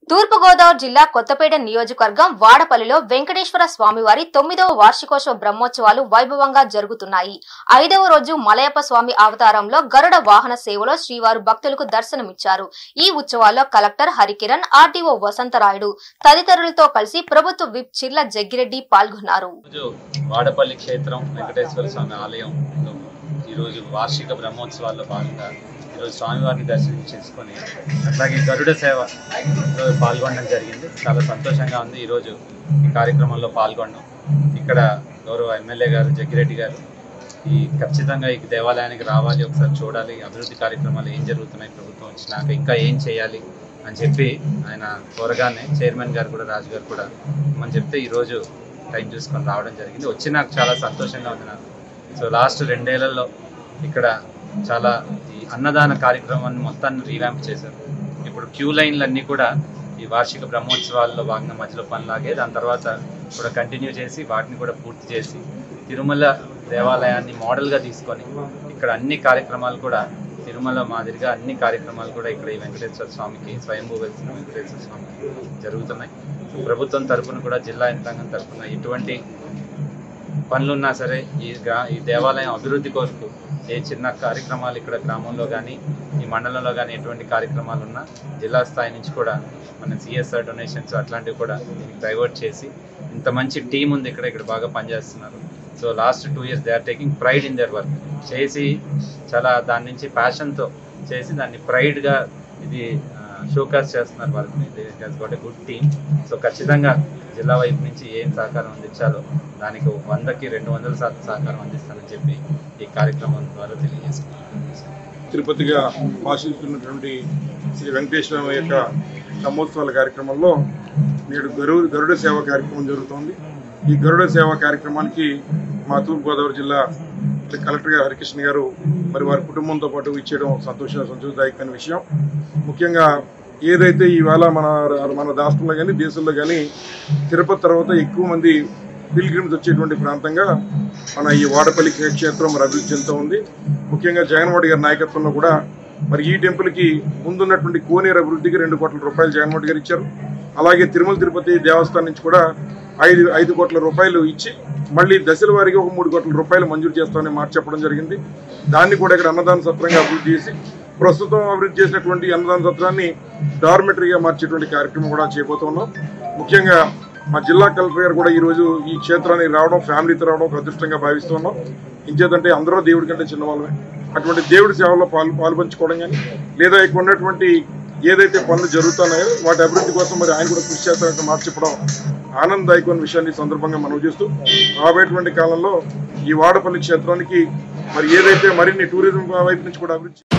తూర్పుగోదావరి జిల్లా కొత్తపేట నియోజకవర్గం వాడపల్లిలో వెంకటేశ్వర స్వామివారి తొమ్మిదవ వార్షికోత్సవ బ్రహ్మోత్సవాలు వైభవంగా జరుగుతున్నాయి ఐదవ రోజు మలయప్ప స్వామి అవతారంలో గరుడ వాహన సేవలో శ్రీవారు భక్తులకు దర్శనమిచ్చారు ఈ ఉత్సవాల్లో కలెక్టర్ హరికిరణ్ ఆర్టీఓ వసంతరాయుడు తదితరులతో కలిసి ప్రభుత్వ విప్ చిర్ల జగ్గిరెడ్డి పాల్గొన్నారు ఈరోజు వాడపల్లి క్షేత్రం వెంకటేశ్వర స్వామి ఆలయంలో ఈరోజు వార్షిక బ్రహ్మోత్సవాల్లో భాగంగా ఈరోజు స్వామివారిని దర్శనం చేసుకొని అట్లాగే గరుడ సేవ పాల్గొనడం జరిగింది చాలా సంతోషంగా ఉంది ఈరోజు ఈ కార్యక్రమంలో పాల్గొనడం ఇక్కడ గౌరవ ఎమ్మెల్యే గారు జగ్గిరెడ్డి గారు ఈ ఖచ్చితంగా ఈ దేవాలయానికి రావాలి ఒకసారి చూడాలి అభివృద్ధి కార్యక్రమాలు ఏం జరుగుతున్నాయి ప్రభుత్వం వచ్చినాక ఇంకా ఏం చేయాలి అని చెప్పి ఆయన కోరగానే చైర్మన్ గారు కూడా రాజు గారు కూడా మనం చెప్తే ఈరోజు టైం చూసుకొని రావడం జరిగింది వచ్చి నాకు చాలా సంతోషంగా ఉంది నాకు సో లాస్ట్ రెండేళ్లలో ఇక్కడ చాలా ఈ అన్నదాన కార్యక్రమాన్ని మొత్తాన్ని రీవ్యాంప్ చేశారు ఇప్పుడు క్యూ లైన్లు అన్నీ కూడా ఈ వార్షిక బ్రహ్మోత్సవాల్లో భాగంగా మధ్యలో పనిలాగే దాని తర్వాత కూడా కంటిన్యూ చేసి వాటిని కూడా పూర్తి చేసి తిరుమల దేవాలయాన్ని మోడల్గా తీసుకొని ఇక్కడ అన్ని కార్యక్రమాలు కూడా తిరుమల మాదిరిగా అన్ని కార్యక్రమాలు కూడా ఇక్కడ ఈ వెంకటేశ్వర స్వామికి స్వయంభూ వెలిసిన వెంకటేశ్వర స్వామికి జరుగుతున్నాయి ప్రభుత్వం తరపున కూడా జిల్లా యంత్రాంగం తరపున ఎటువంటి పనులున్నా సరే ఈ గ్రా ఈ దేవాలయం అభివృద్ధి కొరకు ఏ చిన్న కార్యక్రమాలు ఇక్కడ గ్రామంలో కానీ ఈ మండలంలో కానీ ఎటువంటి కార్యక్రమాలు ఉన్నా జిల్లా స్థాయి నుంచి కూడా మన సిఎస్ఆర్ డొనేషన్స్ అట్లాంటివి కూడా దీనికి డైవర్ట్ చేసి ఇంత మంచి టీం ఉంది ఇక్కడ ఇక్కడ బాగా పనిచేస్తున్నారు so last two years they are taking pride in their work చేసి చాలా దాని నుంచి ప్యాషన్తో చేసి దాన్ని ప్రైడ్గా ఇది షోకాస్ చేస్తున్నారు వర్క్ని got a good team so ఖచ్చితంగా జిల్లా వైపు నుంచి ఏం సహకారం అందించాలో దానికి వందకి రెండు వందల శాతం సహకారం అందిస్తానని చెప్పి ఈ కార్యక్రమం ద్వారా తెలియజేసుకున్నాను తిరుపతిగా భాషిస్తున్నటువంటి శ్రీ వెంకటేశ్వర యొక్క బ్రహ్మోత్సవాల కార్యక్రమంలో నేడు గరుడ గరుడ సేవ కార్యక్రమం జరుగుతోంది ఈ గరుడ సేవ కార్యక్రమానికి మా తూర్పుగోదావరి జిల్లా కలెక్టర్ గారు హరికృష్ణ గారు మరి వారి కుటుంబంతో పాటు ఇచ్చేయడం సంతోష సంతోషదాయకమైన విషయం ముఖ్యంగా ఏదైతే ఈవేళ మన మన రాష్ట్రంలో కానీ దేశంలో కానీ తిరుపతి తర్వాత ఎక్కువ మంది పిల్గ్రిమ్స్ వచ్చేటువంటి ప్రాంతంగా మన ఈ వాడపల్లి క్షేత్రం మరి అభివృద్ధి చెందుతూ ఉంది ముఖ్యంగా జగన్మోహన్ గారి నాయకత్వంలో కూడా మరి ఈ టెంపుల్కి ముందున్నటువంటి కోనేరు అభివృద్ధికి రెండు కోట్ల రూపాయలు జగన్మోహన్ గారు ఇచ్చారు అలాగే తిరుమల తిరుపతి దేవస్థానం నుంచి కూడా ఐదు ఐదు కోట్ల రూపాయలు ఇచ్చి మళ్ళీ దశల వారీగా ఒక మూడు కోట్ల రూపాయలు మంజూరు చేస్తామని మాట చెప్పడం జరిగింది దాన్ని కూడా ఇక్కడ అన్నదాన సత్రంగా అభివృద్ధి చేసి ప్రస్తుతం అభివృద్ధి చేసినటువంటి అన్నదాన సత్రాన్ని డార్మెటరీగా మార్చేటువంటి కార్యక్రమం కూడా చేయబోతున్నాం ముఖ్యంగా మా జిల్లా కలెక్టర్ గారు కూడా ఈరోజు ఈ క్షేత్రానికి రావడం ఫ్యామిలీతో రావడం ఒక అదృష్టంగా భావిస్తున్నాం ఇంకేదంటే అందరూ దేవుడి కంటే చిన్నవాళ్ళమే అటువంటి దేవుడి సేవలో పాలు పాల్పంచుకోవడం కానీ లేదా ఇక్కడ ఉన్నటువంటి ఏదైతే పనులు జరుగుతున్నాయో వాటి అభివృద్ధి కోసం మరి ఆయన కూడా కృషి చేస్తారంటే మాట చెప్పడం ఆనందదాయకమైన విషయాన్ని ఈ సందర్భంగా మనం చేస్తూ రాబోయేటువంటి కాలంలో ఈ వాడపల్లి క్షేత్రానికి మరి ఏదైతే మరిన్ని టూరిజం వైపు నుంచి కూడా అభివృద్ధి